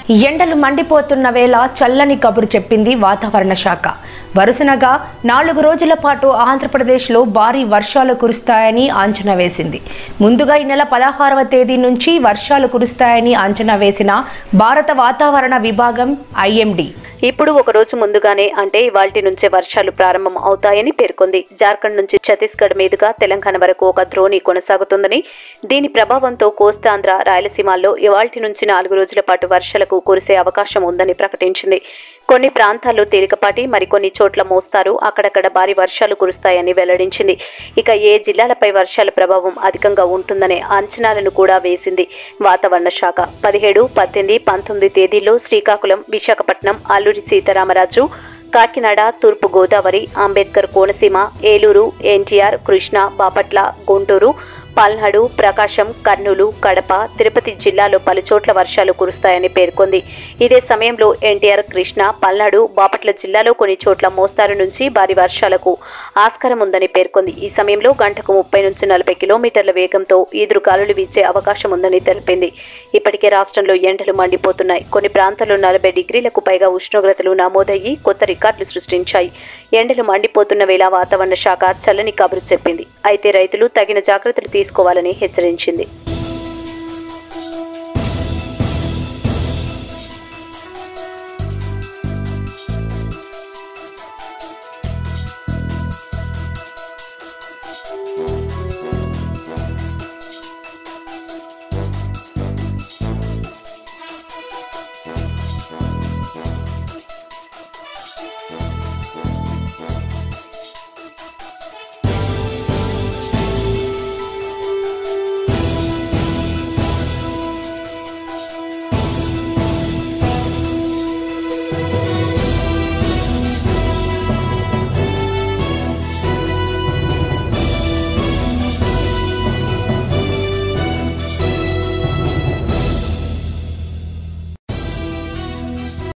ఎండలు మండిపోతున్న వేళ చల్లని కబురు చెప్పింది వాతావరణ శాఖ వరుసనగా నాలుగు రోజుల పాటు ఆంధ్రప్రదేశ్లో భారీ వర్షాలు కురుస్తాయని అంచనా వేసింది ముందుగా ఈ నెల పదహారవ తేదీ నుంచి వర్షాలు కురుస్తాయని అంచనా వేసిన భారత వాతావరణ విభాగం ఐఎండీ ఇప్పుడు ఒక రోజు ముందుగానే అంటే ఇవాల్టి నుంచే వర్షాలు ప్రారంభం అవుతాయని పేర్కొంది జార్ఖండ్ నుంచి ఛత్తీస్గఢ్ మీదుగా తెలంగాణ వరకు ఒక ద్రోణి కొనసాగుతుందని దీని ప్రభావంతో కోస్తాంధ్ర రాయలసీమాల్లో ఇవాల్టి నుంచి నాలుగు రోజుల పాటు వర్షాలకు కురిసే అవకాశం ఉందని ప్రకటించింది కొన్ని ప్రాంతాల్లో తేలికపాటి మరికొన్ని చోట్ల మోస్తారు అక్కడక్కడ భారీ వర్షాలు కురుస్తాయని వెల్లడించింది ఇక ఏ జిల్లాలపై వర్షాల ప్రభావం అధికంగా ఉంటుందనే అంచనాలను కూడా వేసింది వాతావరణ శాఖ పదిహేడు పద్దెనిమిది పంతొమ్మిది తేదీల్లో శ్రీకాకుళం విశాఖపట్నం అల్లూరి సీతారామరాజు కాకినాడ తూర్పు గోదావరి అంబేద్కర్ కోనసీమ ఏలూరు ఎన్టీఆర్ కృష్ణా బాపట్ల గుంటూరు పల్నాడు ప్రకాశం కర్నూలు కడప తిరుపతి జిల్లాలో పలుచోట్ల వర్షాలు కురుస్తాయని పేర్కొంది ఇదే సమయంలో ఎన్టీఆర్ కృష్ణ పల్నాడు బాపట్ల జిల్లాలో కొన్ని చోట్ల మోస్తారు నుంచి భారీ వర్షాలకు ఆస్కారం ఉందని పేర్కొంది ఈ సమయంలో గంటకు ముప్పై నుంచి నలభై కిలోమీటర్ల వేగంతో ఈదురు గాలులు వీచే అవకాశం ఉందని తెలిపింది ఇప్పటికే రాష్ట్రంలో ఎండలు మండిపోతున్నాయి కొన్ని ప్రాంతాల్లో నలభై డిగ్రీలకు పైగా ఉష్ణోగ్రతలు నమోదయ్యి కొత్త రికార్డులు సృష్టించాయి ఎండలు మండిపోతున్న వేళ వాతావరణ శాఖ చల్లని కబురు చెప్పింది అయితే రైతులు తగిన జాగ్రత్తలు తీసుకోవాలని హెచ్చరించింది